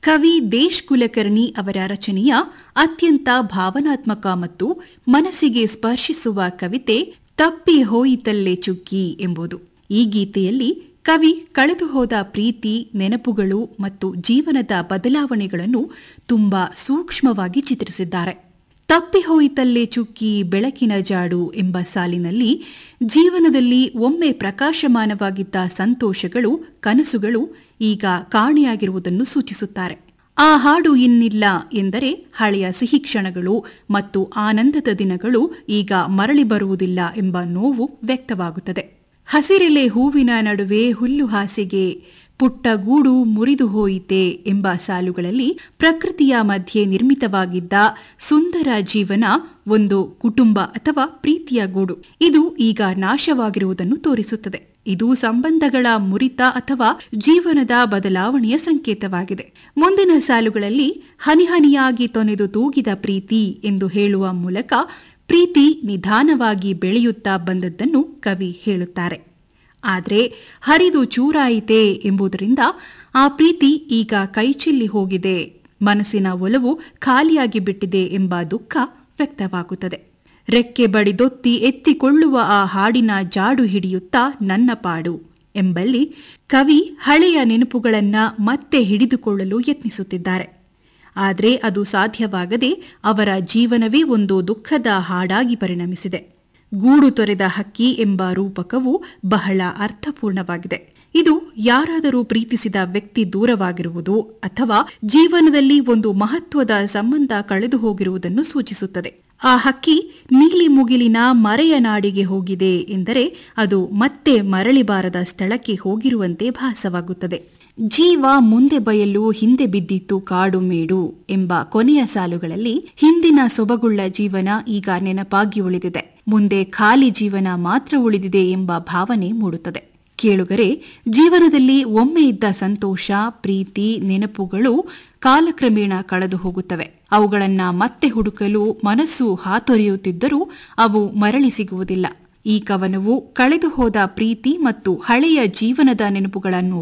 ಕವಿ ದೇಶ್ ಕುಲಕರ್ಣಿ ಅವರ ರಚನೆಯ ಅತ್ಯಂತ ಭಾವನಾತ್ಮಕ ಮತ್ತು ಮನಸ್ಸಿಗೆ ಸ್ಪರ್ಶಿಸುವ ಕವಿತೆ ತಪ್ಪಿ ಹೋಯಿತಲ್ಲೇ ಚುಕ್ಕಿ ಎಂಬುದು ಈ ಗೀತೆಯಲ್ಲಿ ಕವಿ ಕಳೆದು ಹೋದ ಪ್ರೀತಿ ನೆನಪುಗಳು ಮತ್ತು ಜೀವನದ ಬದಲಾವಣೆಗಳನ್ನು ತುಂಬಾ ಸೂಕ್ಷ್ಮವಾಗಿ ಚಿತ್ರಿಸಿದ್ದಾರೆ ತಪ್ಪಿ ಹೋಯಿತಲ್ಲೇ ಚುಕ್ಕಿ ಬೆಳಕಿನ ಜಾಡು ಎಂಬ ಸಾಲಿನಲ್ಲಿ ಜೀವನದಲ್ಲಿ ಒಮ್ಮೆ ಪ್ರಕಾಶಮಾನವಾಗಿದ್ದ ಸಂತೋಷಗಳು ಕನಸುಗಳು ಈಗ ಕಾಣೆಯಾಗಿರುವುದನ್ನು ಸೂಚಿಸುತ್ತಾರೆ ಆ ಹಾಡು ಇನ್ನಿಲ್ಲ ಎಂದರೆ ಹಳೆಯ ಸಿಹಿ ಕ್ಷಣಗಳು ಮತ್ತು ಆನಂದದ ದಿನಗಳು ಈಗ ಮರಳಿ ಬರುವುದಿಲ್ಲ ಎಂಬ ನೋವು ವ್ಯಕ್ತವಾಗುತ್ತದೆ ಹಸಿರೆಲೆ ಹೂವಿನ ನಡುವೆ ಹುಲ್ಲು ಹಾಸಿಗೆ ಪುಟ್ಟ ಗೂಡು ಮುರಿದು ಹೋಯಿತೆ ಎಂಬ ಸಾಲುಗಳಲ್ಲಿ ಪ್ರಕೃತಿಯ ಮಧ್ಯೆ ನಿರ್ಮಿತವಾಗಿದ್ದ ಸುಂದರ ಜೀವನ ಒಂದು ಕುಟುಂಬ ಅಥವಾ ಪ್ರೀತಿಯ ಗೂಡು ಇದು ಈಗ ನಾಶವಾಗಿರುವುದನ್ನು ತೋರಿಸುತ್ತದೆ ಇದು ಸಂಬಂಧಗಳ ಮುರಿತ ಅಥವಾ ಜೀವನದ ಬದಲಾವಣೆಯ ಸಂಕೇತವಾಗಿದೆ ಮುಂದಿನ ಸಾಲುಗಳಲ್ಲಿ ಹನಿಹನಿಯಾಗಿ ತೊನೆದು ತೂಗಿದ ಪ್ರೀತಿ ಎಂದು ಹೇಳುವ ಮೂಲಕ ಪ್ರೀತಿ ನಿಧಾನವಾಗಿ ಬೆಳೆಯುತ್ತಾ ಬಂದದ್ದನ್ನು ಕವಿ ಹೇಳುತ್ತಾರೆ ಆದರೆ ಹರಿದು ಚೂರಾಯಿತೆ ಎಂಬುದರಿಂದ ಆ ಪ್ರೀತಿ ಈಗ ಕೈಚೆಲ್ಲಿ ಹೋಗಿದೆ ಮನಸ್ಸಿನ ಒಲವು ಖಾಲಿಯಾಗಿ ಬಿಟ್ಟಿದೆ ಎಂಬ ದುಃಖ ವ್ಯಕ್ತವಾಗುತ್ತದೆ ರೆಕ್ಕೆ ಬಡಿದೊತ್ತಿ ಎತ್ತಿಕೊಳ್ಳುವ ಆ ಹಾಡಿನ ಜಾಡು ಹಿಡಿಯುತ್ತಾ ನನ್ನ ಪಾಡು ಎಂಬಲ್ಲಿ ಕವಿ ಹಳೆಯ ನೆನಪುಗಳನ್ನ ಮತ್ತೆ ಹಿಡಿದುಕೊಳ್ಳಲು ಯತ್ನಿಸುತ್ತಿದ್ದಾರೆ ಆದರೆ ಅದು ಸಾಧ್ಯವಾಗದೆ ಅವರ ಜೀವನವೇ ಒಂದು ದುಃಖದ ಹಾಡಾಗಿ ಪರಿಣಮಿಸಿದೆ ಗೂಡು ತೊರೆದ ಹಕ್ಕಿ ಎಂಬ ರೂಪಕವು ಬಹಳ ಅರ್ಥಪೂರ್ಣವಾಗಿದೆ ಇದು ಯಾರಾದರೂ ಪ್ರೀತಿಸಿದ ವ್ಯಕ್ತಿ ದೂರವಾಗಿರುವುದು ಅಥವಾ ಜೀವನದಲ್ಲಿ ಒಂದು ಮಹತ್ವದ ಸಂಬಂಧ ಕಳೆದು ಹೋಗಿರುವುದನ್ನು ಸೂಚಿಸುತ್ತದೆ ಆ ಹಕ್ಕಿ ನೀಲಿ ಮುಗಿಲಿನ ಮರೆಯ ನಾಡಿಗೆ ಹೋಗಿದೆ ಎಂದರೆ ಅದು ಮತ್ತೆ ಮರಳಿ ಬಾರದ ಸ್ಥಳಕ್ಕೆ ಹೋಗಿರುವಂತೆ ಭಾಸವಾಗುತ್ತದೆ ಜೀವ ಮುಂದೆ ಬಯಲು ಹಿಂದೆ ಬಿದ್ದಿತ್ತು ಕಾಡು ಮೇಡು ಎಂಬ ಕೊನೆಯ ಸಾಲುಗಳಲ್ಲಿ ಹಿಂದಿನ ಸೊಬಗುಳ್ಳ ಜೀವನ ಈಗ ನೆನಪಾಗಿ ಉಳಿದಿದೆ ಮುಂದೆ ಖಾಲಿ ಜೀವನ ಮಾತ್ರ ಉಳಿದಿದೆ ಎಂಬ ಭಾವನೆ ಮೂಡುತ್ತದೆ ಕೇಳುಗರೆ ಜೀವನದಲ್ಲಿ ಒಮ್ಮೆ ಇದ್ದ ಸಂತೋಷ ಪ್ರೀತಿ ನೆನಪುಗಳು ಕಾಲಕ್ರಮೇಣ ಕಳೆದು ಹೋಗುತ್ತವೆ ಅವುಗಳನ್ನ ಮತ್ತೆ ಹುಡುಕಲು ಮನಸ್ಸು ಹಾತೊರೆಯುತ್ತಿದ್ದರೂ ಅವು ಮರಳಿ ಸಿಗುವುದಿಲ್ಲ ಈ ಕವನವು ಕಳೆದು ಹೋದ ಪ್ರೀತಿ ಮತ್ತು ಹಳೆಯ ಜೀವನದ ನೆನಪುಗಳನ್ನು